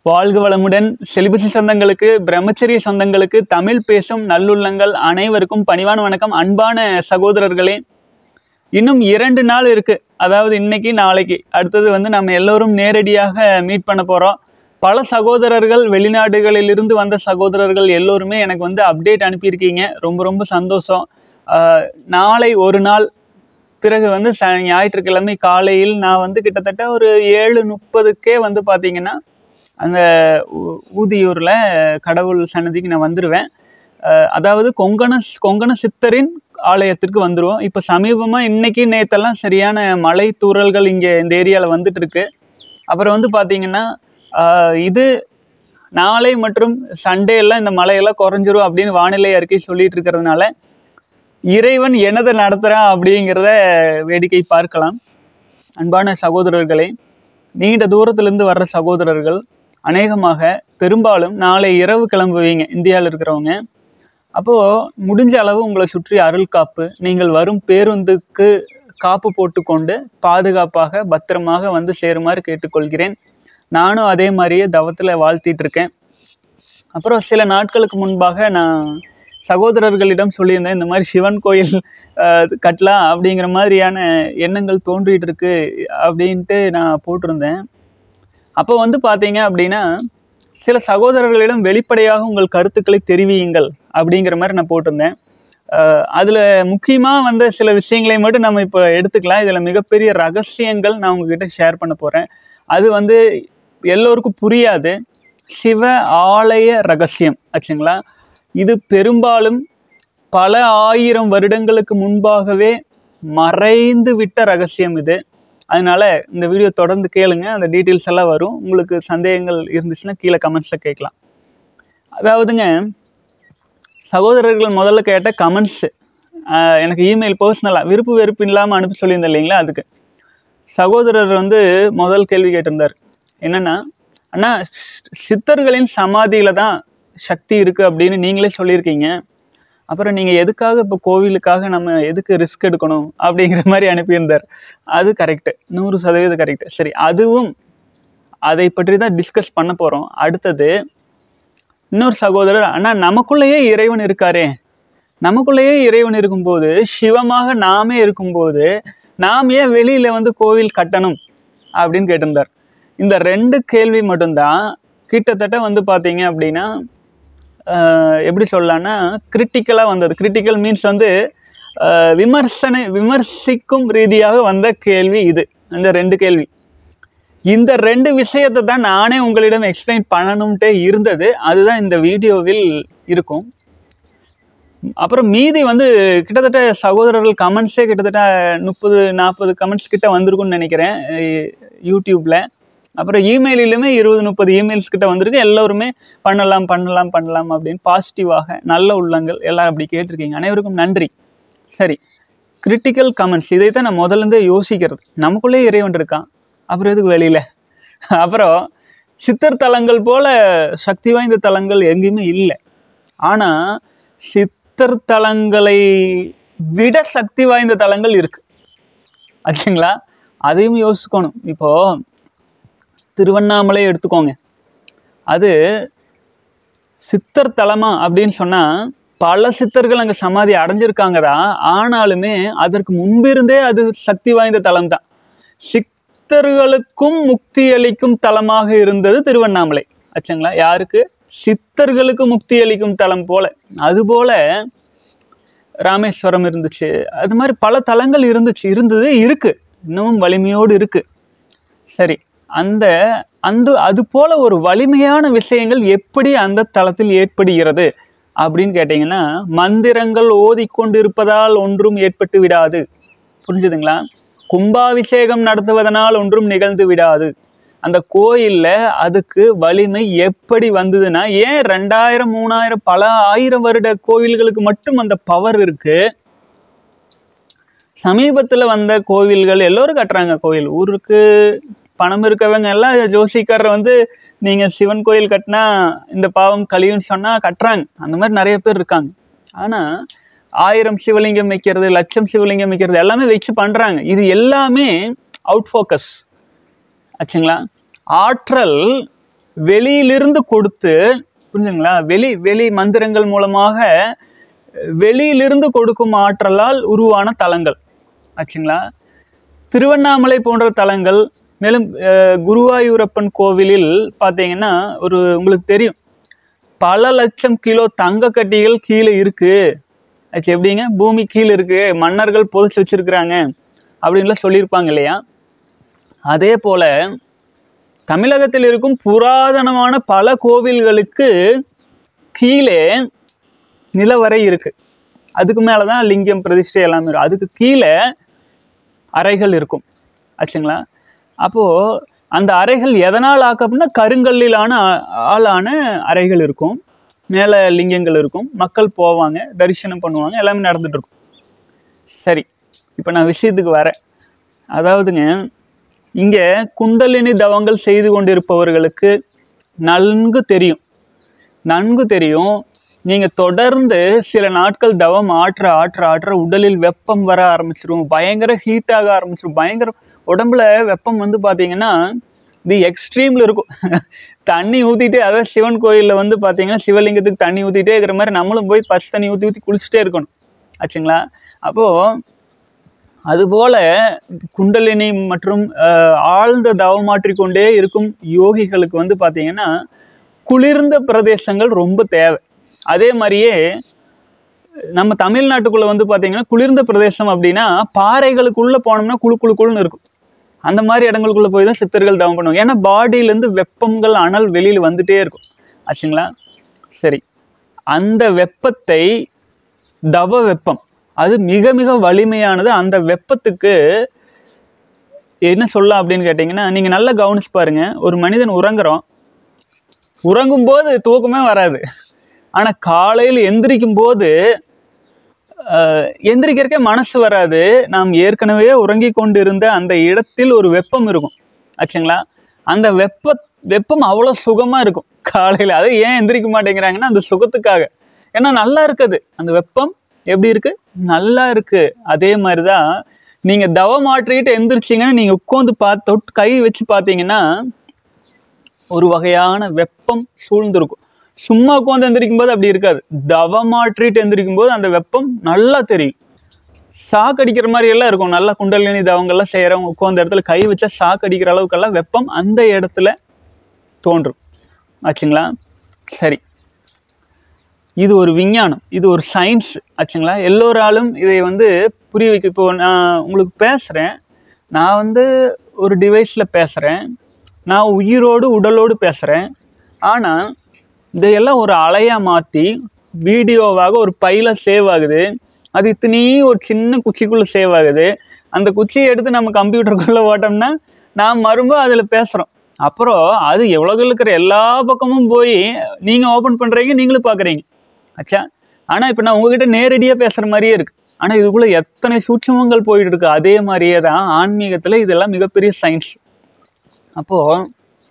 வாழ்க வளமுடன் செலிபசி சொந்தங்களுக்கு பிரம்மச்சரிய சொந்தங்களுக்கு தமிழ் பேசும் நல்லுள்ளங்கள் அனைவருக்கும் பணிவான வணக்கம் அன்பான சகோதரர்களே இன்னும் இரண்டு நாள் இருக்கு அதாவது இன்னைக்கு நாளைக்கு அடுத்தது வந்து நம்ம எல்லோரும் நேரடியாக மீட் பண்ண போகிறோம் பல சகோதரர்கள் வெளிநாடுகளிலிருந்து வந்த சகோதரர்கள் எல்லோருமே எனக்கு வந்து அப்டேட் அனுப்பியிருக்கீங்க ரொம்ப ரொம்ப சந்தோஷம் ஆஹ் நாளை ஒரு நாள் பிறகு வந்து ச ஞாயிற்றுக்கிழமை காலையில் நான் வந்து கிட்டத்தட்ட ஒரு ஏழு முப்பதுக்கே வந்து பார்த்தீங்கன்னா அந்த ஊ- ஊதியூரில் கடவுள் சன்னதிக்கு நான் வந்துடுவேன் அஹ் அதாவது கொங்கண கொங்கண சித்தரின் ஆலயத்திற்கு வந்துடுவோம் இப்போ சமீபமாக இன்னைக்கு நேத்தெல்லாம் சரியான மழை தூறல்கள் இங்கே இந்த ஏரியாவில் வந்துட்டு இருக்கு அப்புறம் வந்து பார்த்தீங்கன்னா அஹ் இது நாளை மற்றும் சண்டே எல்லாம் இந்த மழையெல்லாம் குறைஞ்சிரும் அப்படின்னு வானிலை அறிக்கை சொல்லிட்டு இருக்கிறதுனால இறைவன் எனதை நடத்துகிறான் அப்படிங்கிறத வேடிக்கை பார்க்கலாம் அன்பான சகோதரர்களே நீண்ட தூரத்திலிருந்து வர்ற சகோதரர்கள் அநேகமாக பெரும்பாலும் நாளை இரவு கிளம்புவீங்க இந்தியாவில் இருக்கிறவங்க அப்போது முடிஞ்ச அளவு உங்களை சுற்றி அருள் காப்பு நீங்கள் வரும் பேருந்துக்கு காப்பு போட்டுக்கொண்டு பாதுகாப்பாக பத்திரமாக வந்து சேருமாறு கேட்டுக்கொள்கிறேன் நானும் அதே மாதிரியே தவத்தில் வாழ்த்திட்டு இருக்கேன் அப்புறம் சில நாட்களுக்கு முன்பாக நான் சகோதரர்களிடம் சொல்லியிருந்தேன் இந்த மாதிரி சிவன் கோயில் அஹ், கட்டலாம் அப்படிங்கிற மாதிரியான எண்ணங்கள் தோன்றிட்டு இருக்கு அப்படின்ட்டு நான் போட்டிருந்தேன் அப்போ வந்து பார்த்தீங்க அப்படின்னா சில சகோதரர்களிடம் வெளிப்படையாக உங்கள் கருத்துக்களை தெரிவியுங்கள் அப்படிங்கிற மாதிரி நான் போட்டிருந்தேன் அதில் முக்கியமாக வந்த சில விஷயங்களை மட்டும் நம்ம இப்போ எடுத்துக்கலாம் இதில் மிகப்பெரிய ரகசியங்கள் நான் உங்ககிட்ட ஷேர் பண்ண போகிறேன் அது வந்து எல்லோருக்கும் புரியாது சிவ ஆலய ரகசியம் ஆச்சுங்களா இது பெரும்பாலும் பல ஆயிரம் வருடங்களுக்கு முன்பாகவே மறைந்து விட்ட ரகசியம் இது அதனால இந்த வீடியோ தொடர்ந்து கேளுங்க அந்த டீட்டெயில்ஸ் எல்லாம் வரும் உங்களுக்கு சந்தேகங்கள் இருந்துச்சுன்னா கீழே கமெண்ட்ஸில் கேட்கலாம் அதாவதுங்க சகோதரர்கள் முதல்ல கேட்ட கமெண்ட்ஸ் எனக்கு இமெயில் பர்சனலாக விருப்பு வெறுப்பு இல்லாமல் அனுப்பி சொல்லியிருந்தேன் இல்லைங்களா அதுக்கு சகோதரர் வந்து முதல் கேள்வி கேட்டிருந்தார் என்னன்னா அண்ணா சி- சித்தர்களின் சமாதியில தான் சக்தி இருக்கு அப்படின்னு நீங்களே சொல்லியிருக்கீங்க அப்புறம் நீங்கள் எதுக்காக இப்போ கோவிலுக்காக நம்ம எதுக்கு ரிஸ்க் எடுக்கணும் அப்படிங்கிற மாதிரி அனுப்பியிருந்தார் அது கரெக்டு நூறு சதவீதம் கரெக்டு சரி அதுவும் அதை பற்றி தான் டிஸ்கஸ் பண்ண போகிறோம் அடுத்தது இன்னொரு சகோதரர் அண்ணா நமக்குள்ளேயே இறைவன் இருக்காரே நமக்குள்ளேயே இறைவன் இருக்கும்போது சிவமாக நாமே இருக்கும்போது நாம் ஏன் வெளியில் வந்து கோவில் கட்டணும் அப்படின்னு கேட்டிருந்தார் இந்த ரெண்டு கேள்வி மட்டும்தான் கிட்டத்தட்ட வந்து பார்த்தீங்க அப்படின்னா ஆஹ், எப்படி சொல்லலாம்னா கிரிட்டிக்கலாக வந்தது கிரிட்டிக்கல் மீன்ஸ் வந்து ஆஹ், விமர்சனை விமர்சிக்கும் ரீதியாக வந்த கேள்வி இது இந்த ரெண்டு கேள்வி இந்த ரெண்டு விஷயத்தை தான் நானே உங்களிடம் எக்ஸ்பிளைன் பண்ணணும்ட்டே இருந்தது அதுதான் இந்த வீடியோவில் இருக்கும் அப்புறம் மீதி வந்து கிட்டத்தட்ட சகோதரர்கள் கமெண்ட்ஸே கிட்டத்தட்ட முப்பது நாற்பது கமெண்ட்ஸ் கிட்ட வந்திருக்கும்னு நினைக்கிறேன் அஹ் யூடியூப்பில் அப்புறம் இமெயிலிலுமே இருபது முப்பது இமெயில்ஸ் கிட்ட வந்திருக்கு எல்லோருமே பண்ணலாம் பண்ணலாம் பண்ணலாம் அப்படின்னு பாசிட்டிவாக நல்ல உள்ளங்கள் எல்லாரும் அப்படி கேட்டிருக்கீங்க அனைவருக்கும் நன்றி சரி கிரிட்டிக்கல் கமெண்ட்ஸ் இதை தான் நான் முதல்ல இருந்தே யோசிக்கிறது நமக்குள்ளே இறைவன் இருக்கான் அப்புறம் எதுக்கு வெளியில் அப்புறம் சித்தர் தலங்கள் போல சக்தி வாய்ந்த தலங்கள் எங்கேயுமே இல்லை ஆனால் சித்தர் தலங்களை விட சக்தி வாய்ந்த தலங்கள் இருக்கு ஆச்சுங்களா அதையும் யோசிக்கணும் இப்போ திருவண்ணாமலை எடுத்துக்கோங்க அது சித்தர் தலமா அப்படின்னு சொன்னா பல சித்தர்கள் அங்கே சமாதி அடைஞ்சிருக்காங்க தான் ஆனாலுமே அதற்கு முன்பிருந்தே அது சக்தி வாய்ந்த தலம் தான் சித்தர்களுக்கும் முக்தி அளிக்கும் தலமாக இருந்தது திருவண்ணாமலை ஆச்சுங்களா யாருக்கு சித்தர்களுக்கு முக்தி அளிக்கும் தலம் போல அதுபோல ராமேஸ்வரம் இருந்துச்சு அது மாதிரி பல தலங்கள் இருந்துச்சு இருந்தது இருக்கு இன்னமும் வலிமையோடு இருக்கு சரி அந்த அந்த அது போல ஒரு வலிமையான விஷயங்கள் எப்படி அந்த தளத்தில் ஏற்படுகிறது அப்படின்னு கேட்டிங்கன்னா மந்திரங்கள் ஓதிக்கொண்டிருப்பதால் ஒன்றும் ஏற்பட்டு விடாது புரிஞ்சுதுங்களா கும்பாபிஷேகம் நடத்துவதனால் ஒன்றும் நிகழ்ந்து விடாது அந்த கோயில்ல அதுக்கு வலிமை எப்படி வந்ததுன்னா ஏன் ரெண்டாயிரம் மூணாயிரம் பல ஆயிரம் வருட கோவில்களுக்கு மட்டும் அந்த பவர் இருக்கு சமீபத்துல வந்த கோவில்கள் எல்லோரும் கட்டுறாங்க கோவில் ஊருக்கு பணம் இருக்கவங்க எல்லாம் ஜோசிக்காரர் வந்து நீங்க சிவன் கோயில் கட்டினா இந்த பாவம் கழியும்னு சொன்னா கட்டுறாங்க அந்த மாதிரி நிறைய பேர் இருக்காங்க ஆனா ஆயிரம் சிவலிங்கம் வைக்கிறது லட்சம் சிவலிங்கம் வைக்கிறது எல்லாமே வச்சு பண்றாங்க இது எல்லாமே அவுட் ஃபோக்கஸ் ஆச்சுங்களா ஆற்றல் வெளியிலிருந்து கொடுத்து புரிஞ்சுங்களா வெளி வெளி மந்திரங்கள் மூலமாக வெளியிலிருந்து கொடுக்கும் ஆற்றலால் உருவான தலங்கள் ஆச்சுங்களா திருவண்ணாமலை போன்ற தலங்கள் மேலும் அஹ், குருவாயூரப்பன் கோவிலில் பார்த்தீங்கன்னா ஒரு உங்களுக்கு தெரியும் பல லட்சம் கிலோ தங்க கட்டிகள் கீழே இருக்கு ஆச்சு எப்படிங்க பூமி கீழே இருக்கு மன்னர்கள் புதைச்சி வச்சிருக்கிறாங்க அப்படின்லாம் சொல்லியிருப்பாங்க இல்லையா அதே போல தமிழகத்தில் இருக்கும் புராதனமான பல கோவில்களுக்கு கீழே நிலவரை இருக்கு அதுக்கு மேலே தான் லிங்கம் பிரதிஷ்டை எல்லாமே இருக்கும் அதுக்கு கீழே அறைகள் இருக்கும் ஆச்சுங்களா அப்போது அந்த அறைகள் எதனால் ஆக்க அப்படின்னா கருங்கல்லிலான ஆ- ஆளான அறைகள் இருக்கும் மேலே லிங்கங்கள் இருக்கும் மக்கள் போவாங்க தரிசனம் பண்ணுவாங்க எல்லாமே நடந்துட்டு இருக்கும் சரி இப்போ நான் விஷயத்துக்கு வரேன் அதாவதுங்க இங்கே குண்டலினி தவங்கள் செய்து கொண்டிருப்பவர்களுக்கு நன்கு தெரியும் நன்கு தெரியும் நீங்கள் தொடர்ந்து சில நாட்கள் தவம் ஆற்ற ஆற்ற ஆற்ற உடலில் வெப்பம் வர ஆரம்பிச்சிரும் பயங்கர ஹீட் ஆக ஆரம்பிச்சிரும் பயங்கர உடம்புல வெப்பம் வந்து பார்த்தீங்கன்னா இது எக்ஸ்ட்ரீமில் இருக்கும் தண்ணி ஊற்றிட்டு அதாவது சிவன் கோயிலில் வந்து பார்த்தீங்கன்னா சிவலிங்கத்துக்கு தண்ணி ஊற்றிட்டே இருக்கிற மாதிரி நம்மளும் போய் பச்சை தண்ணி ஊற்றி ஊற்றி குளிச்சுட்டே இருக்கணும் ஆச்சுங்களா அப்போது அதுபோல குண்டலினி மற்றும் அஹ், ஆழ்ந்த தவமாற்றிக் கொண்டே இருக்கும் யோகிகளுக்கு வந்து பார்த்தீங்கன்னா குளிர்ந்த பிரதேசங்கள் ரொம்ப தேவை அதே மாதிரியே நம்ம தமிழ்நாட்டுக்குள்ள வந்து பார்த்தீங்கன்னா குளிர்ந்த பிரதேசம் அப்படின்னா பாறைகளுக்குள்ள போனோம்னா குளு குளு குளுன்னு இருக்கும் அந்த மாதிரி இடங்களுக்குள்ள போய் தான் சித்தர்கள் தவம் பண்ணுவாங்க ஏன்னா பாடியிலேருந்து வெப்பங்கள் அனல் வெளியில் வந்துட்டே இருக்கும் ஆச்சுங்களா சரி அந்த வெப்பத்தை தவ வெப்பம் அது மிக மிக வலிமையானது அந்த வெப்பத்துக்கு என்ன சொல்லலாம் அப்படின்னு கேட்டிங்கன்னா நீங்கள் நல்லா கவனிச்சு பாருங்க ஒரு மனிதன் உறங்குறோம் உறங்கும்போது தூக்கமே வராது ஆனால் காலையில் எந்திரிக்கும் போது ஆஹ், எந்திரிக்கிறக்கே மனசு வராது நாம் ஏற்கனவே உறங்கி கொண்டிருந்த அந்த இடத்தில் ஒரு வெப்பம் இருக்கும் ஆச்சுங்களா அந்த வெப்ப வெப்பம் அவ்வளோ சுகமாக இருக்கும் காலையில் அது ஏன் எந்திரிக்க மாட்டேங்கிறாங்கன்னா அந்த சுகத்துக்காக ஏன்னா நல்லா இருக்குது அந்த வெப்பம் எப்படி இருக்கு நல்லா இருக்கு அதே மாதிரி தான் நீங்கள் தவம் மாற்றிக்கிட்டு எந்திரிச்சிங்கன்னா நீங்கள் உட்காந்து பார்த்து தொட்டு கை வச்சு பார்த்தீங்கன்னா ஒரு வகையான வெப்பம் சூழ்ந்திருக்கும் சும்மா உட்காந்து எந்திரிக்கும் போது அப்படி இருக்காது தவமாற்றிட்டு எந்திரிக்கும் போது அந்த வெப்பம் நல்லா தெரியும் ஷாக் அடிக்கிற மாதிரி எல்லாம் இருக்கும் நல்லா குண்டலினி தவங்கள்லாம் செய்கிறவங்க உட்காந்த இடத்துல கை வச்சா ஷாக் அடிக்கிற அளவுக்கெல்லாம் வெப்பம் அந்த இடத்துல தோன்றும் ஆச்சுங்களா சரி இது ஒரு விஞ்ஞானம் இது ஒரு சயின்ஸ் ஆச்சுங்களா எல்லோராலும் இதை வந்து புரிய வைக்க இப்போ நான் உங்களுக்கு பேசுகிறேன் நான் வந்து ஒரு டிவைஸில் பேசுகிறேன் நான் உயிரோடு உடலோடு பேசுகிறேன் ஆனால் இதையெல்லாம் ஒரு அலையாக மாற்றி வீடியோவாக ஒரு பையில் சேவ் ஆகுது அது இத்தனையும் ஒரு சின்ன குச்சிக்குள்ளே சேவ் ஆகுது அந்த குச்சியை எடுத்து நம்ம கம்ப்யூட்டருக்குள்ளே போட்டோம்னா நான் மறுபடியும் அதில் பேசுகிறோம் அப்புறம் அது எவ்வளோ இருக்கிற எல்லா பக்கமும் போய் நீங்கள் ஓப்பன் பண்ணுறீங்க நீங்களும் பார்க்குறீங்க ஆச்சா ஆனால் இப்போ நான் உங்ககிட்ட நேரடியாக பேசுகிற மாதிரியே இருக்குது ஆனால் இதுக்குள்ளே எத்தனை சூட்சமங்கள் போயிட்டு இருக்கு அதே மாதிரியே தான் ஆன்மீகத்தில் இதெல்லாம் மிகப்பெரிய சயின்ஸ் அப்போது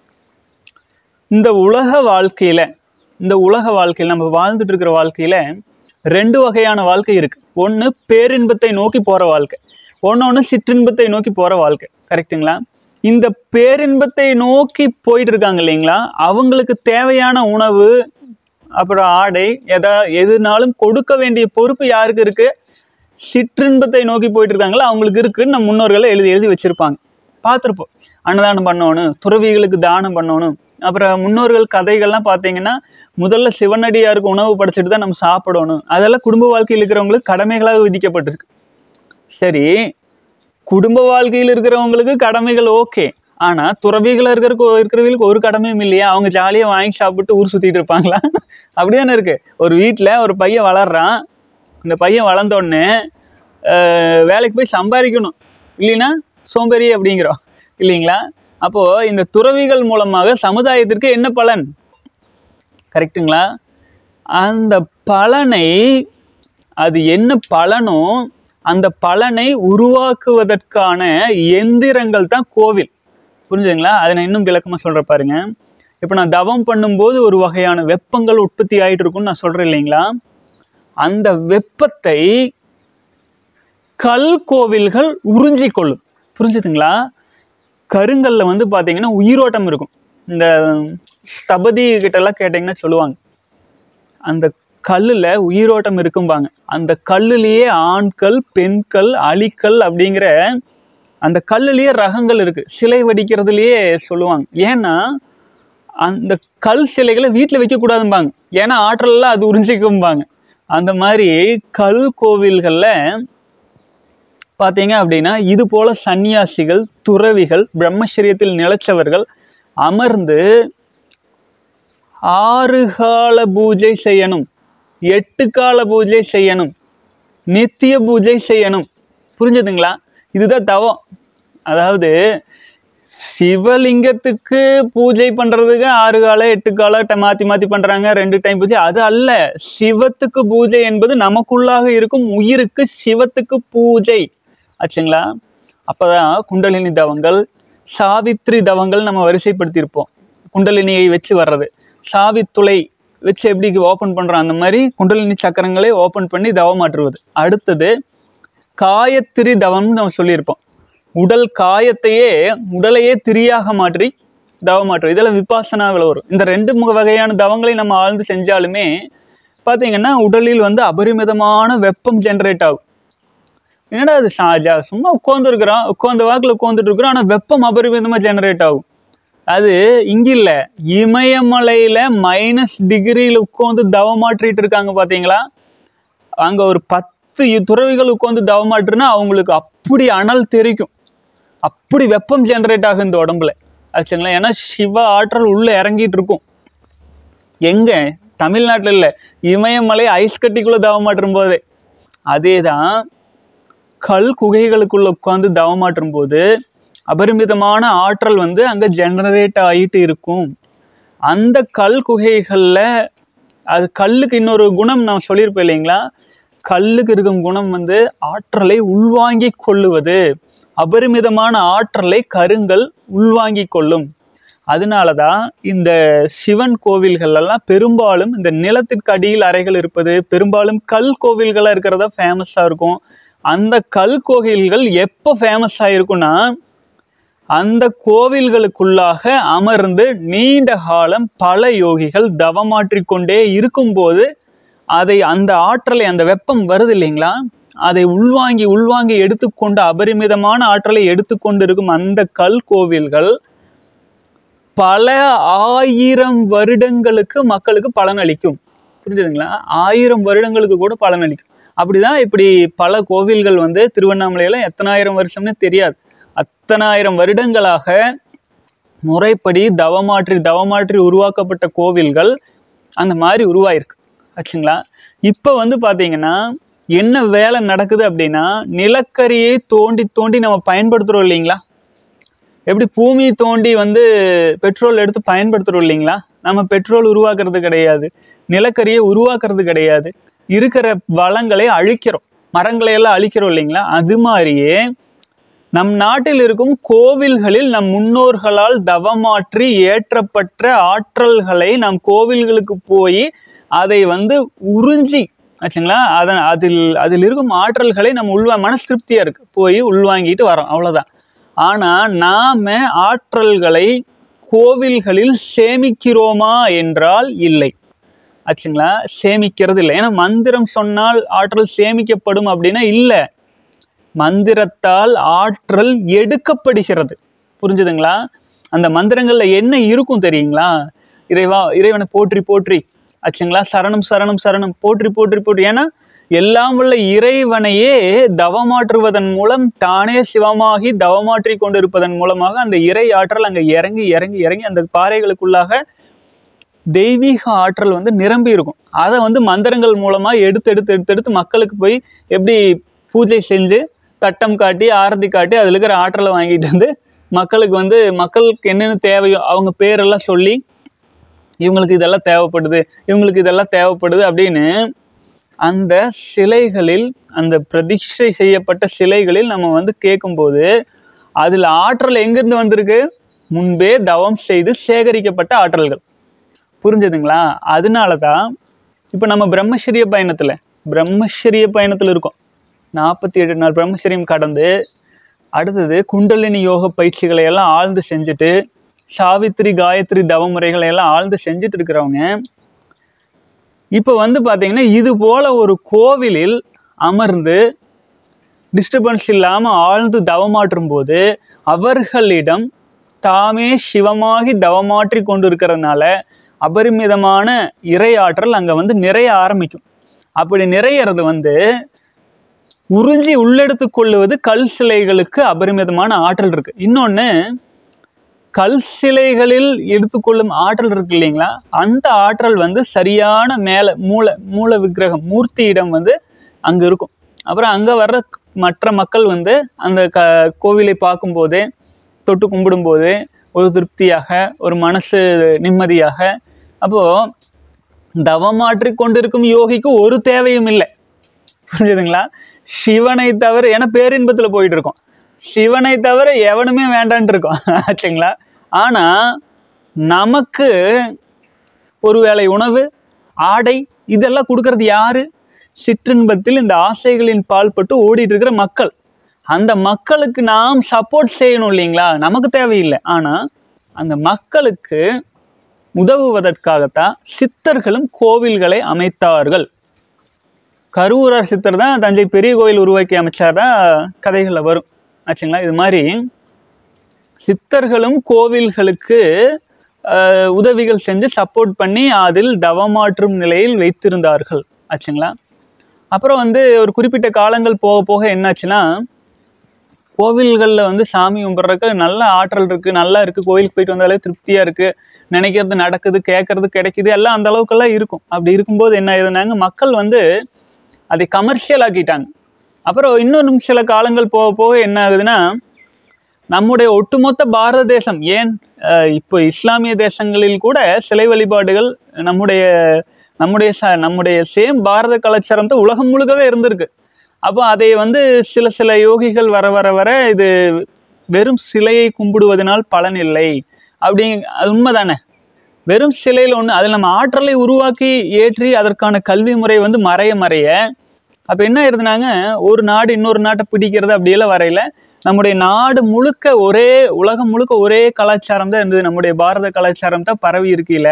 இந்த உலக வாழ்க்கையில் இந்த உலக வாழ்க்கையில் நம்ம வாழ்ந்துட்டு இருக்கிற வாழ்க்கையில் ரெண்டு வகையான வாழ்க்கை இருக்குது ஒன்று பேரின்பத்தை நோக்கி போகிற வாழ்க்கை ஒன்று சிற்றின்பத்தை நோக்கி போகிற வாழ்க்கை கரெக்ட்டுங்களா இந்த பேரின்பத்தை நோக்கி போயிட்டு இருக்காங்க இல்லைங்களா அவங்களுக்கு தேவையான உணவு அப்புறம் ஆடை எதா எதுனாலும் கொடுக்க வேண்டிய பொறுப்பு யாருக்கு இருக்குது சிற்றின்பத்தை நோக்கி போயிட்டு இருக்காங்களோ அவங்களுக்கு இருக்குன்னு நம்ம முன்னோர்களை எழுதி எழுதி வச்சுருப்பாங்க பார்த்துருப்போம் அன்னதானம் பண்ணணும் துறவிகளுக்கு தானம் பண்ணணும் அப்புறம் முன்னோர்கள் கதைகள்லாம் பார்த்தீங்கன்னா முதல்ல சிவனடியாருக்கு உணவு படைச்சிட்டு தான் நம்ம சாப்பிடணும் அதெல்லாம் குடும்ப வாழ்க்கையில் இருக்கிறவங்களுக்கு கடமைகளாக விதிக்கப்பட்டிருக்கு சரி குடும்ப வாழ்க்கையில் இருக்கிறவங்களுக்கு கடமைகள் ஓகே ஆனால் துறவிகளாக இருக்கிற இருக்கிறவங்களுக்கு ஒரு கடமையும் இல்லையா அவங்க ஜாலியாக வாங்கி சாப்பிட்டு ஊர் சுற்றிட்டு இருப்பாங்களா அப்படிதானே இருக்கு ஒரு வீட்டில் ஒரு பையன் வளர்றான் இந்த பையன் வளர்ந்த உடனே ஆஹ், வேலைக்கு போய் சம்பாதிக்கணும் இல்லைன்னா சோம்பேறி அப்படிங்கிறோம் இல்லைங்களா அப்போது இந்த துறவிகள் மூலமாக சமுதாயத்திற்கு என்ன பலன் கரெக்ட்டுங்களா அந்த பலனை அது என்ன பலனோ அந்த பலனை உருவாக்குவதற்கான எந்திரங்கள் தான் கோவில் புரிஞ்சுதுங்களா அதை நான் இன்னும் விளக்கமாக சொல்கிற பாருங்க இப்போ நான் தவம் பண்ணும்போது ஒரு வகையான வெப்பங்கள் உற்பத்தி ஆகிட்டு இருக்கும்னு நான் சொல்கிறேன் இல்லைங்களா அந்த வெப்பத்தை கல் கோவில்கள் உறிஞ்சிக் கொள்ளும் புரிஞ்சுதுங்களா கருங்கல்ல வந்து பார்த்தீங்கன்னா உயிரோட்டம் இருக்கும் இந்த ஸ்தபதி கிட்ட எல்லாம் கேட்டிங்கன்னா சொல்லுவாங்க அந்த கல்லுல உயிரோட்டம் இருக்கும்பாங்க அந்த கல்லுலயே ஆண்கள் பெண்கள் அலிக்கல் அப்படிங்கிற அந்த கல்லுலயே ரகங்கள் இருக்கு சிலை வடிக்கிறதுலயே சொல்லுவாங்க ஏன்னா அந்த கல் சிலைகளை வீட்டில் வைக்கக்கூடாதும்பாங்க ஏன்னா ஆற்றல்லாம் அது உறிஞ்சிக்கும்பாங்க அந்த மாதிரி கல் கோவில்களில் பார்த்தீங்க அப்படின்னா இது போல சன்னியாசிகள் துறவிகள் பிரம்மச்சரியத்தில் நிலைச்சவர்கள் அமர்ந்து ஆறு கால பூஜை செய்யணும் எட்டு கால பூஜை செய்யணும் நித்திய பூஜை செய்யணும் புரிஞ்சுதுங்களா இதுதான் தவம் அதாவது சிவலிங்கத்துக்கு பூஜை பண்றதுக்கு ஆறு கால எட்டு கால ட- மாத்தி மாத்தி பண்றாங்க ரெண்டு டைம் பூஜை அது அல்ல சிவத்துக்கு பூஜை என்பது நமக்குள்ளாக இருக்கும் உயிருக்கு சிவத்துக்கு பூஜை ஆச்சுங்களா அப்பதான் குண்டலினி தவங்கள் சாவித்ரி தவங்கள் நம்ம வரிசைப்படுத்தியிருப்போம் குண்டலினியை வச்சு வர்றது சாவித்துளை வச்சு எப்படி ஓப்பன் பண்றோம் அந்த மாதிரி குண்டலினி சக்கரங்களை ஓப்பன் பண்ணி தவமாற்றுவது அடுத்தது காயத்திரி தவம்னு நம்ம சொல்லியிருப்போம் உடல் காயத்தையே உடலையே திரியாக மாற்றி தவமாற்று இதெல்லாம் விபாசனாவில் வரும் இந்த ரெண்டு முக வகையான தவங்களை நம்ம ஆழ்ந்து செஞ்சாலுமே பார்த்தீங்கன்னா உடலில் வந்து அபரிமிதமான வெப்பம் ஜென்ரேட் ஆகும் என்னடா அது சாஜா சும்மா உட்காந்துருக்குறோம் உட்காந்த வாக்கில் உட்காந்துட்டு இருக்கிறோம் ஆனால் வெப்பம் அபரிமிதமாக ஜெனரேட் ஆகும் அது இங்க இல்ல இமயமலையில மைனஸ் டிகிரியில் உட்காந்து தவமாற்றிட்டு இருக்காங்க பாத்தீங்களா அங்க ஒரு பத்து இ- துறவிகள் உட்காந்து தவமாற்றுனா அவங்களுக்கு அப்படி அனல் தெரிக்கும் அப்படி வெப்பம் ஜெனரேட் ஆகும் இந்த உடம்புல ஆச்சுங்களா ஏன்னா சிவ ஆற்றல் உள்ள இறங்கிட்டு இருக்கும் எங்க தமிழ்நாட்டில் இல்லை இமயமலை ஐஸ் கட்டிக்குள்ள தவமாற்றும் போதே அதே தான் கல் குகைகளுக்குள்ள உட்காந்து தவமாற்றும் போது அபரிமிதமான ஆற்றல் வந்து அங்க ஜெனரேட் ஆகிட்டு இருக்கும் அந்த கல் குகைகள்ல அது கல்லுக்கு இன்னொரு குணம் நான் சொல்லியிருப்பேன் இல்லைங்களா கல்லுக்கு இருக்கும் குணம் வந்து ஆற்றலை உள்வாங்கி கொள்ளுவது அபரிமிதமான ஆற்றலை கருங்கல் உள்வாங்கி கொள்ளும் அதனால தான் இந்த சிவன் கோவில்கள் எல்லாம் பெரும்பாலும் இந்த நிலத்திற்கு அடியில் அறைகள் இருப்பது பெரும்பாலும் கல் கோவில்களாக இருக்கிறதா ஃபேமஸாக இருக்கும் அந்த கல் கோவில்கள் எப்போ ஃபேமஸ் ஆயிருக்கும்னா அந்த கோவில்களுக்குள்ளாக அமர்ந்து நீண்ட காலம் பல யோகிகள் தவமாற்றிக் கொண்டே இருக்கும்போது அதை அந்த ஆற்றலை அந்த வெப்பம் வருது இல்லைங்களா அதை உள்வாங்கி உள்வாங்கி எடுத்துக்கொண்டு அபரிமிதமான ஆற்றலை எடுத்துக்கொண்டு இருக்கும் அந்த கல் கோவில்கள் பல ஆயிரம் வருடங்களுக்கு மக்களுக்கு பலனளிக்கும் புரிஞ்சுதுங்களா ஆயிரம் வருடங்களுக்கு கூட பலனளிக்கும் அப்படிதான் இப்படி பல கோவில்கள் வந்து திருவண்ணாமலையில எத்தனாயிரம் வருஷம்னு தெரியாது அத்தனாயிரம் வருடங்களாக முறைப்படி தவமாற்றி தவமாற்றி உருவாக்கப்பட்ட கோவில்கள் அந்த மாதிரி உருவாயிருக்கு ஆச்சுங்களா இப்போ வந்து பார்த்தீங்கன்னா என்ன வேலை நடக்குது அப்படின்னா நிலக்கரியை தோண்டி தோண்டி நம்ம பயன்படுத்துகிறோம் இல்லைங்களா எப்படி பூமி தோண்டி வந்து பெட்ரோல் எடுத்து பயன்படுத்துகிறோம் இல்லைங்களா நம்ம பெட்ரோல் உருவாக்குறது கிடையாது நிலக்கரியை உருவாக்குறது கிடையாது இருக்கிற வளங்களை அழிக்கிறோம் மரங்களை எல்லாம் அழிக்கிறோம் இல்லைங்களா அது மாதிரியே நம் நாட்டில் இருக்கும் கோவில்களில் நம் முன்னோர்களால் தவமாற்றி ஏற்றப்பட்ட ஆற்றல்களை நம் கோவில்களுக்கு போய் அதை வந்து உறிஞ்சி ஆச்சுங்களா அதன் அதில் அதில் இருக்கும் ஆற்றல்களை நம்ம உள்வா மனசு திருப்தியாக இருக்கு போய் உள்வாங்கிட்டு வரோம் அவ்வளோதான் ஆனால் நாம ஆற்றல்களை கோவில்களில் சேமிக்கிறோமா என்றால் இல்லை ஆச்சுங்களா சேமிக்கிறது இல்லை ஏன்னா மந்திரம் சொன்னால் ஆற்றல் சேமிக்கப்படும் அப்படின்னா இல்லை மந்திரத்தால் ஆற்றல் எடுக்கப்படுகிறது புரிஞ்சுதுங்களா அந்த மந்திரங்கள்ல என்ன இருக்கும் தெரியுங்களா இறைவா இறைவனை போற்றி போற்றி ஆச்சுங்களா சரணம் சரணம் சரணம் போற்றி போற்றி போற்றி ஏன்னா எல்லாம் உள்ள இறைவனையே தவமாற்றுவதன் மூலம் தானே சிவமாகி தவமாற்றி கொண்டிருப்பதன் மூலமாக அந்த இறை ஆற்றல் அங்க இறங்கி இறங்கி இறங்கி அந்த பாறைகளுக்குள்ளாக தெய்வீக ஆற்றல் வந்து நிரம்பி இருக்கும் அதை வந்து மந்திரங்கள் மூலமா எடுத்து எடுத்து எடுத்து எடுத்து மக்களுக்கு போய் எப்படி பூஜை செஞ்சு கட்டம் காட்டி ஆரத்தி காட்டி அதில் இருக்கிற ஆற்றலை வாங்கிட்டு வந்து மக்களுக்கு வந்து மக்களுக்கு என்னென்ன தேவையோ அவங்க பேரெல்லாம் சொல்லி இவங்களுக்கு இதெல்லாம் தேவைப்படுது இவங்களுக்கு இதெல்லாம் தேவைப்படுது அப்படின்னு அந்த சிலைகளில் அந்த பிரதிஷ்டை செய்யப்பட்ட சிலைகளில் நம்ம வந்து கேட்கும்போது அதில் ஆற்றல் எங்கேருந்து வந்திருக்கு முன்பே தவம் செய்து சேகரிக்கப்பட்ட ஆற்றல்கள் புரிஞ்சுதுங்களா அதனால தான் இப்போ நம்ம பிரம்மச்சரிய பயணத்தில் பிரம்மச்சரிய பயணத்தில் இருக்கோம் நாற்பத்தி எட்டு நாள் பிரம்மச்சரியம் கடந்து அடுத்தது குண்டலினி யோக பயிற்சிகளை எல்லாம் ஆழ்ந்து செஞ்சுட்டு சாவித்திரி காயத்ரி தவமுறைகளை எல்லாம் ஆழ்ந்து செஞ்சுட்டு இருக்கிறவங்க இப்போ வந்து பார்த்தீங்கன்னா இது போல ஒரு கோவிலில் அமர்ந்து டிஸ்டர்பன்ஸ் இல்லாமல் ஆழ்ந்து தவமாற்றும் போது அவர்களிடம் தாமே சிவமாகி தவமாற்றி கொண்டு இருக்கிறதுனால அபரிமிதமான இறை ஆற்றல் அங்கே வந்து நிறைய ஆரம்பிக்கும் அப்படி நிறையறது வந்து உறிஞ்சி உள்ளெடுத்து கொள்ளுவது கல் சிலைகளுக்கு அபரிமிதமான ஆற்றல் இருக்கு இன்னொன்று கல் சிலைகளில் எடுத்துக்கொள்ளும் ஆற்றல் இருக்கு இல்லைங்களா அந்த ஆற்றல் வந்து சரியான மேலே மூல மூல விக்கிரகம் மூர்த்தியிடம் வந்து அங்கே இருக்கும் அப்புறம் அங்கே வர்ற மற்ற மக்கள் வந்து அந்த க கோவிலை பார்க்கும்போதே தொட்டு கும்பிடும்போது ஒரு திருப்தியாக ஒரு மனசு நிம்மதியாக அப்போது தவமாற்றி கொண்டிருக்கும் யோகிக்கு ஒரு தேவையும் இல்லை புரிஞ்சுதுங்களா சிவனை தவிர ஏன்னா பேரின்பத்தில் போயிட்டு இருக்கோம் சிவனை தவிர எவனுமே வேண்டான்ட்டு இருக்கோம் ஆச்சுங்களா ஆனால் நமக்கு ஒரு வேளை உணவு ஆடை இதெல்லாம் கொடுக்கறது யாரு சிற்றின்பத்தில் இந்த ஆசைகளின் பால்பட்டு ஓடிட்டு இருக்கிற மக்கள் அந்த மக்களுக்கு நாம் சப்போர்ட் செய்யணும் இல்லைங்களா நமக்கு தேவையில்லை ஆனால் அந்த மக்களுக்கு உதவுவதற்காகத்தான் சித்தர்களும் கோவில்களை அமைத்தார்கள் கருவூரார் சித்தர் தான் தஞ்சை பெரிய கோயில் உருவாக்கி அமைச்சார் தான் கதைகளில் வரும் ஆச்சுங்களா இது மாதிரி சித்தர்களும் கோவில்களுக்கு ஆஹ், உதவிகள் செஞ்சு சப்போர்ட் பண்ணி அதில் தவமாற்றும் நிலையில் வைத்திருந்தார்கள் ஆச்சுங்களா அப்புறம் வந்து ஒரு குறிப்பிட்ட காலங்கள் போக போக என்னாச்சுன்னா கோவில்களில் வந்து சாமி கும்பிட்றதுக்கு நல்ல ஆற்றல் இருக்குது நல்லா இருக்குது கோயிலுக்கு போயிட்டு வந்தாலே திருப்தியாக இருக்குது நினைக்கிறது நடக்குது கேட்கறது கிடைக்குது எல்லாம் அந்த அளவுக்கெல்லாம் இருக்கும் அப்படி இருக்கும்போது என்ன ஆயிருந்தாங்க மக்கள் வந்து அதை கமர்ஷியல் ஆக்கிட்டாங்க அப்புறம் இன்னொரு சில காலங்கள் போக போக என்ன ஆகுதுன்னா நம்முடைய ஒட்டுமொத்த பாரத தேசம் ஏன் அஹ், இப்போ இஸ்லாமிய தேசங்களில் கூட சிலை வழிபாடுகள் நம்முடைய நம்முடைய ச நம்முடைய சேம் பாரத கலாச்சாரம் தான் உலகம் முழுக்கவே இருந்திருக்கு அப்போ அதை வந்து சில சில யோகிகள் வர வர வர இது வெறும் சிலையை கும்பிடுவதனால் பலன் இல்லை அப்படி அது உண்மைதானே வெறும் சிலையில் ஒன்று அதில் நம்ம ஆற்றலை உருவாக்கி ஏற்றி அதற்கான கல்வி முறை வந்து மறைய மறைய அப்போ என்ன ஆயிருதுனாங்க ஒரு நாடு இன்னொரு நாட்டை பிடிக்கிறது அப்படியெல்லாம் வரையில நம்முடைய நாடு முழுக்க ஒரே உலகம் முழுக்க ஒரே கலாச்சாரம் தான் இருந்தது நம்முடைய பாரத கலாச்சாரம் தான் பரவி இருக்கையில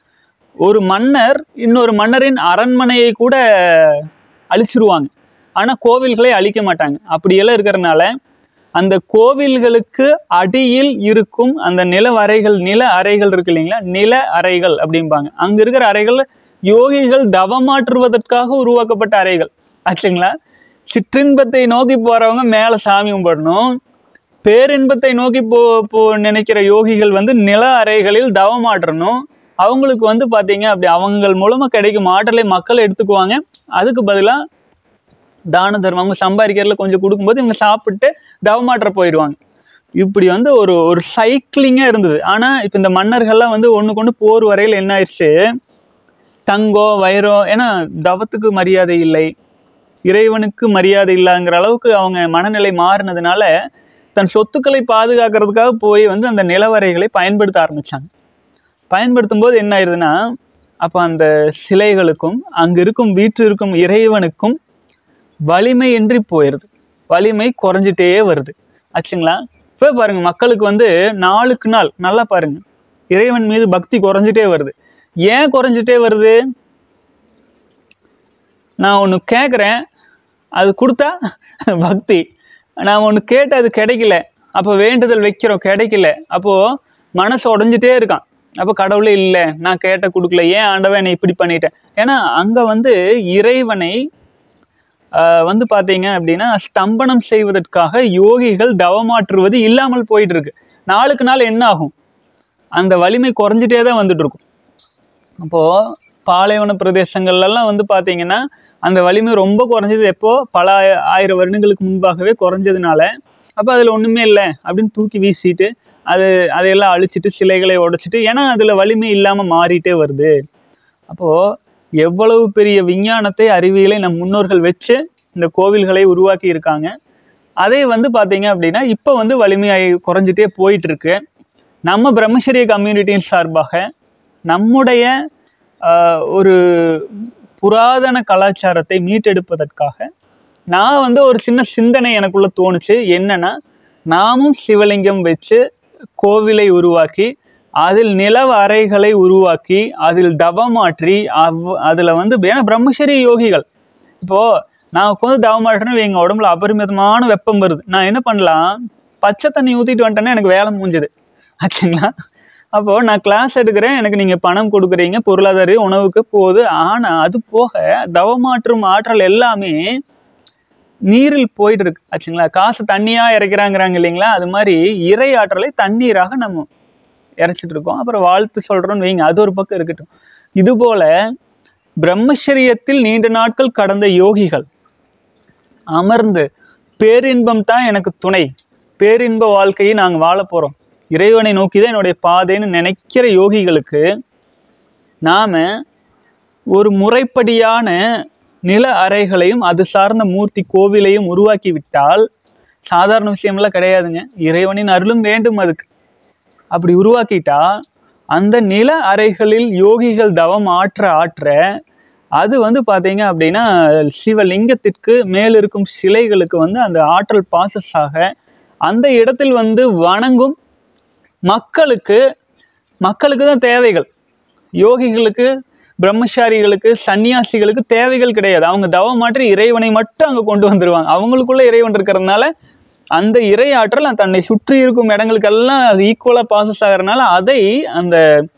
ஒரு மன்னர் இன்னொரு மன்னரின் அரண்மனையை கூட அழிச்சிருவாங்க ஆனால் கோவில்களை அழிக்க மாட்டாங்க அப்படியெல்லாம் இருக்கிறனால அந்த கோவில்களுக்கு அடியில் இருக்கும் அந்த நில அறைகள் நில அறைகள் இருக்கு இல்லைங்களா நில அறைகள் அப்படிம்பாங்க அங்க இருக்கிற அறைகள் யோகிகள் தவமாற்றுவதற்காக உருவாக்கப்பட்ட அறைகள் ஆச்சுங்களா சிற்றின்பத்தை நோக்கி போறவங்க மேல சாமி கும்பிடணும் பேரின்பத்தை நோக்கி போ போ நினைக்கிற யோகிகள் வந்து நில அறைகளில் தவமாற்றணும் அவங்களுக்கு வந்து பார்த்தீங்க அப்படி அவங்கள் மூலமாக கிடைக்கும் ஆற்றலை மக்கள் எடுத்துக்குவாங்க அதுக்கு பதிலாக தான தர்மம் அவங்க சம்பாதிக்கிறதுல கொஞ்சம் கொடுக்கும்போது இவங்க சாப்பிட்டு தவமாற்ற போயிடுவாங்க இப்படி வந்து ஒரு ஒரு சைக்கிளிங்காக இருந்தது ஆனால் இப்போ இந்த மன்னர்கள்லாம் வந்து ஒன்றுக்கு ஒன்று போர் வரையில் என்ன ஆயிடுச்சு தங்கம் வைரம் ஏன்னா தவத்துக்கு மரியாதை இல்லை இறைவனுக்கு மரியாதை இல்லைங்கிற அளவுக்கு அவங்க மனநிலை மாறினதுனால தன் சொத்துக்களை பாதுகாக்கிறதுக்காக போய் வந்து அந்த நிலவரைகளை பயன்படுத்த ஆரம்பிச்சாங்க பயன்படுத்தும் போது என்ன ஆயிருதுன்னா அப்போ அந்த சிலைகளுக்கும் அங்கே இருக்கும் வீட்டில் இருக்கும் இறைவனுக்கும் வலிமையின்றி போயிடுது வலிமை குறைஞ்சிட்டே வருது ஆச்சுங்களா இப்போ பாருங்க மக்களுக்கு வந்து நாளுக்கு நாள் நல்லா பாருங்க இறைவன் மீது பக்தி குறைஞ்சிட்டே வருது ஏன் குறைஞ்சிட்டே வருது நான் ஒன்று கேட்குறேன் அது கொடுத்தா பக்தி நான் ஒன்று கேட்டு அது கிடைக்கல அப்போ வேண்டுதல் வைக்கிறோம் கிடைக்கல அப்போது மனசு உடஞ்சிட்டே இருக்கான் அப்போ கடவுளே இல்லை நான் கேட்ட கொடுக்கல ஏன் ஆண்டவன் என்னை இப்படி பண்ணிட்டேன் ஏன்னா அங்கே வந்து இறைவனை ஆஹ், வந்து பார்த்தீங்க அப்படின்னா ஸ்தம்பனம் செய்வதற்காக யோகிகள் தவமாற்றுவது இல்லாமல் போயிட்டு இருக்கு நாளுக்கு நாள் என்ன ஆகும் அந்த வலிமை குறைஞ்சிட்டே தான் வந்துட்டு இருக்கும் அப்போது பாலைவன பிரதேசங்கள்லாம் வந்து பார்த்தீங்கன்னா அந்த வலிமை ரொம்ப குறைஞ்சது எப்போ பல ஆய- ஆயிரம் வருடங்களுக்கு முன்பாகவே குறைஞ்சதுனால அப்போ அதில் ஒன்றுமே இல்லை அப்படின்னு தூக்கி வீசிட்டு அது அதையெல்லாம் அழிச்சிட்டு சிலைகளை உடைச்சிட்டு ஏன்னா அதில் வலிமை இல்லாமல் மாறிட்டே வருது அப்போது எவ்வளவு பெரிய விஞ்ஞானத்தை அறிவியலை நம் முன்னோர்கள் வச்சு இந்த கோவில்களை உருவாக்கி இருக்காங்க அதே வந்து பார்த்தீங்க அப்படின்னா இப்போ வந்து வலிமையாகி குறைஞ்சிட்டே போயிட்டு இருக்கு நம்ம பிரம்மச்சரிய கம்யூனிட்டியின் சார்பாக நம்முடைய ஆஹ், ஒரு புராதன கலாச்சாரத்தை மீட்டெடுப்பதற்காக நான் வந்து ஒரு சின்ன சிந்தனை எனக்குள்ள தோணுச்சு என்னன்னா நாமும் சிவலிங்கம் வச்சு கோவிலை உருவாக்கி அதில் நிலவ அறைகளை உருவாக்கி அதில் தவமாற்றி அவ் அதில் வந்து ஏன்னா பிரம்மச்சரி யோகிகள் இப்போது நான் உட்காந்து தவமாட்டுறேன்னு எங்கள் உடம்புல அபரிமிதமான வெப்பம் வருது நான் என்ன பண்ணலாம் பச்சை தண்ணி ஊற்றிட்டு வந்துட்டேன்னா எனக்கு வேலை முடிஞ்சுது ஆச்சுங்களா அப்போது நான் கிளாஸ் எடுக்கிறேன் எனக்கு நீங்கள் பணம் கொடுக்குறீங்க பொருளாதார உணவுக்கு போகுது ஆனால் அது போக தவமாற்றும் ஆற்றல் எல்லாமே நீரில் போயிட்டு இருக்கு ஆச்சுங்களா காசு தண்ணியாக இறைக்கிறாங்கிறாங்க இல்லைங்களா அது மாதிரி இறை ஆற்றலை தண்ணீராக நம்ம இறைச்சிட்டு இருக்கோம் அப்புறம் வாழ்த்து சொல்கிறோன்னு வைங்க அது ஒரு பக்கம் இருக்கட்டும் இதுபோல பிரம்மச்சரியத்தில் நீண்ட நாட்கள் கடந்த யோகிகள் அமர்ந்து பேரின்பம் தான் எனக்கு துணை பேரின்ப வாழ்க்கையை நாங்கள் வாழ போகிறோம் இறைவனை நோக்கி தான் என்னுடைய பாதைன்னு நினைக்கிற யோகிகளுக்கு நாம் ஒரு முறைப்படியான நில அறைகளையும் அது சார்ந்த மூர்த்தி கோவிலையும் உருவாக்கி விட்டால் சாதாரண விஷயம்லாம் கிடையாதுங்க இறைவனின் அருளும் வேண்டும் அதுக்கு அப்படி உருவாக்கிட்டா அந்த நில அறைகளில் யோகிகள் தவம் ஆற்ற ஆற்ற அது வந்து பார்த்தீங்க அப்படின்னா சிவலிங்கத்திற்கு மேல் இருக்கும் சிலைகளுக்கு வந்து அந்த ஆற்றல் பாசஸ் ஆக அந்த இடத்தில் வந்து வணங்கும் மக்களுக்கு மக்களுக்கு தான் தேவைகள் யோகிகளுக்கு பிரம்மச்சாரிகளுக்கு சன்னியாசிகளுக்கு தேவைகள் கிடையாது அவங்க தவம் மாற்றி இறைவனை மட்டும் அங்கே கொண்டு வந்துருவாங்க அவங்களுக்குள்ள இறைவன் இருக்கிறதுனால அந்த இறை ஆற்றல் தன்னை சுற்றி இருக்கும் இடங்களுக்கெல்லாம் அது ஈக்குவலாக பாசஸ் ஆகிறதுனால அதை அந்த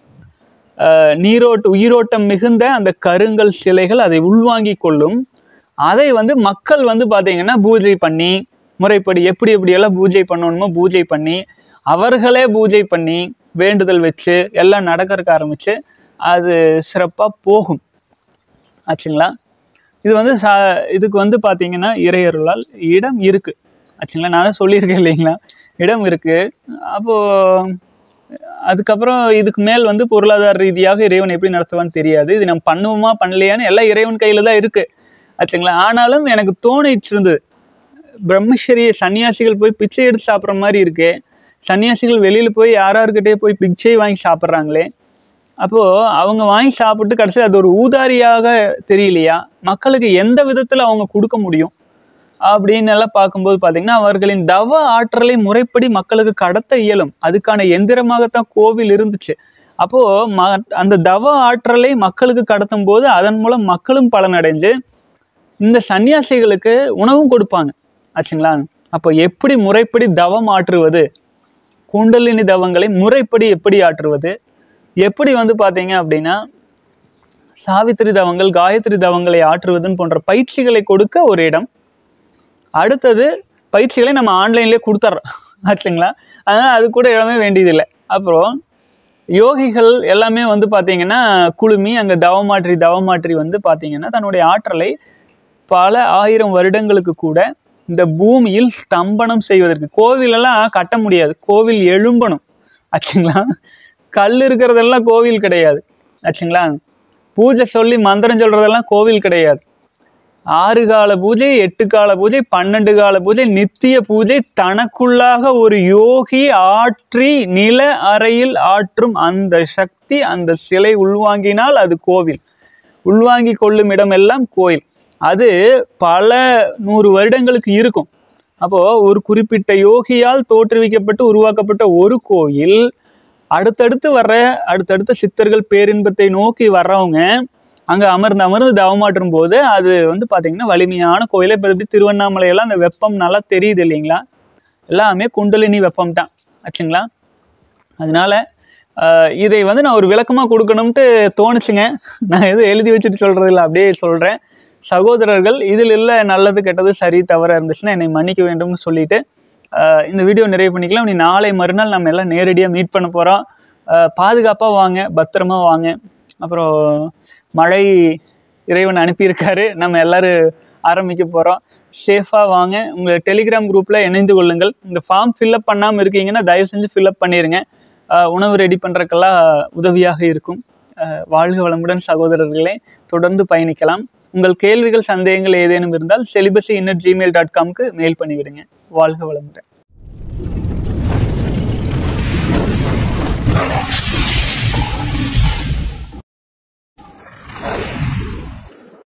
அஹ், நீரோட்ட உயிரோட்டம் மிகுந்த அந்த கருங்கல் சிலைகள் அதை உள்வாங்கி கொள்ளும் அதை வந்து மக்கள் வந்து பார்த்தீங்கன்னா பூஜை பண்ணி முறைப்படி எப்படி எப்படியெல்லாம் பூஜை பண்ணணுமோ பூஜை பண்ணி அவர்களே பூஜை பண்ணி வேண்டுதல் வச்சு எல்லாம் நடக்கறதுக்கு ஆரம்பித்து அது சிறப்பாக போகும் ஆச்சுங்களா இது வந்து சா இதுக்கு வந்து பார்த்தீங்கன்னா இறையருளால் இடம் இருக்குது ஆச்சுங்களா நான் தான் சொல்லியிருக்கேன் இல்லைங்களா இடம் இருக்குது அப்போது அதுக்கப்புறம் இதுக்கு மேல் வந்து பொருளாதார ரீதியாக இறைவன் எப்படி நடத்துவான்னு தெரியாது இது நம்ம பண்ணுவோமா பண்ணலையான்னு எல்லாம் இறைவன் கையில் தான் இருக்குது ஆச்சுங்களா ஆனாலும் எனக்கு தோணிட்டு இருந்தது பிரம்மச்சரிய சன்னியாசிகள் போய் பிச்சை எடுத்து சாப்பிட்ற மாதிரி இருக்கே சன்னியாசிகள் வெளியில் போய் யாராருக்கிட்டே போய் பிச்சை வாங்கி சாப்பிட்றாங்களே அப்போது அவங்க வாங்கி சாப்பிட்டு கடைசியில் அது ஒரு ஊதாரியாக தெரியலையா மக்களுக்கு எந்த விதத்தில் அவங்க கொடுக்க முடியும் அப்படின்னு எல்லாம் பார்க்கும்போது பார்த்தீங்கன்னா அவர்களின் தவ ஆற்றலை முறைப்படி மக்களுக்கு கடத்த இயலும் அதுக்கான எந்திரமாகத்தான் கோவில் இருந்துச்சு அப்போது ம அந்த தவ ஆற்றலை மக்களுக்கு கடத்தும் போது அதன் மூலம் மக்களும் பலனடைஞ்சு இந்த சன்னியாசிகளுக்கு உணவும் கொடுப்பாங்க ஆச்சுங்களா அப்போ எப்படி முறைப்படி தவம் ஆற்றுவது குண்டலினி தவங்களை முறைப்படி எப்படி ஆற்றுவது எப்படி வந்து பார்த்தீங்க அப்படின்னா சாவித்திரி தவங்கள் காயத்ரி தவங்களை ஆற்றுவதுன்னு போன்ற பயிற்சிகளை கொடுக்க ஒரு இடம் அடுத்தது பயிற்சிகளை நம்ம ஆன்லைன்லேயே கொடுத்துட்றோம் ஆச்சுங்களா அதனால் அது கூட இடமே வேண்டியதில்லை அப்புறம் யோகிகள் எல்லாமே வந்து பார்த்தீங்கன்னா குழுமி அங்கே தவமாற்றி தவமாற்றி வந்து பார்த்தீங்கன்னா தன்னுடைய ஆற்றலை பல ஆயிரம் வருடங்களுக்கு கூட இந்த பூமியில் ஸ்தம்பனம் செய்வதற்கு கோவிலெல்லாம் கட்ட முடியாது கோவில் எழும்பணும் ஆச்சுங்களா கல் இருக்கிறதெல்லாம் கோவில் கிடையாது ஆச்சுங்களா பூஜை சொல்லி மந்திரம் சொல்கிறதெல்லாம் கோவில் கிடையாது ஆறு கால பூஜை எட்டு கால பூஜை பன்னெண்டு கால பூஜை நித்திய பூஜை தனக்குள்ளாக ஒரு யோகி ஆற்றி நில அறையில் ஆற்றும் அந்த சக்தி அந்த சிலை உள்வாங்கினால் அது கோவில் உள்வாங்கி கொள்ளும் இடமெல்லாம் கோயில் அது பல நூறு வருடங்களுக்கு இருக்கும் அப்போது ஒரு குறிப்பிட்ட யோகியால் தோற்றுவிக்கப்பட்டு உருவாக்கப்பட்ட ஒரு கோயில் அடுத்தடுத்து வர்ற அடுத்தடுத்த சித்தர்கள் பேரின்பத்தை நோக்கி வர்றவங்க அங்கே அமர்ந்து அமர்ந்து தவமாற்றும் போது அது வந்து பார்த்திங்கன்னா வலிமையான கோயிலை இப்போ எப்படி திருவண்ணாமலையெல்லாம் அந்த வெப்பம் நல்லா தெரியுது இல்லைங்களா எல்லாமே குண்டலினி வெப்பம் தான் ஆச்சுங்களா அதனால ஆஹ், இதை வந்து நான் ஒரு விளக்கமாக கொடுக்கணும்ட்டு தோணுச்சுங்க நான் எதுவும் எழுதி வச்சுட்டு சொல்கிறது இல்லை அப்படியே சொல்கிறேன் சகோதரர்கள் இதில் இல்லை நல்லது கெட்டது சரி தவறாக இருந்துச்சுன்னா என்னை மன்னிக்க வேண்டும்னு சொல்லிட்டு ஆஹ், இந்த வீடியோ நிறைவு பண்ணிக்கலாம் நீ நாளை மறுநாள் நம்ம எல்லாம் நேரடியாக மீட் பண்ண போகிறோம் பாதுகாப்பாக வாங்க பத்திரமா வாங்க அப்புறம் மழை இறைவன் அனுப்பியிருக்காரு நம்ம எல்லாரும் ஆரம்பிக்க போகிறோம் சேஃபாக வாங்க உங்கள் டெலிகிராம் குரூப்பில் இணைந்து கொள்ளுங்கள் இந்த ஃபார்ம் ஃபில்அப் பண்ணாமல் இருக்கீங்கன்னா தயவு செஞ்சு ஃபில்அப் பண்ணிடுங்க ஆஹ் உணவு ரெடி பண்ணுறக்கெல்லாம் உதவியாக இருக்கும் ஆஹ் வாழ்க வளமுடன் சகோதரர்களே தொடர்ந்து பயணிக்கலாம் உங்கள் கேள்விகள் சந்தேகங்கள் ஏதேனும் இருந்தால் செலிபஸி இன்னட் ஜிமெயில் டாட் காம்க்கு மெயில் பண்ணிவிடுங்க வாழ்க வளமுடன்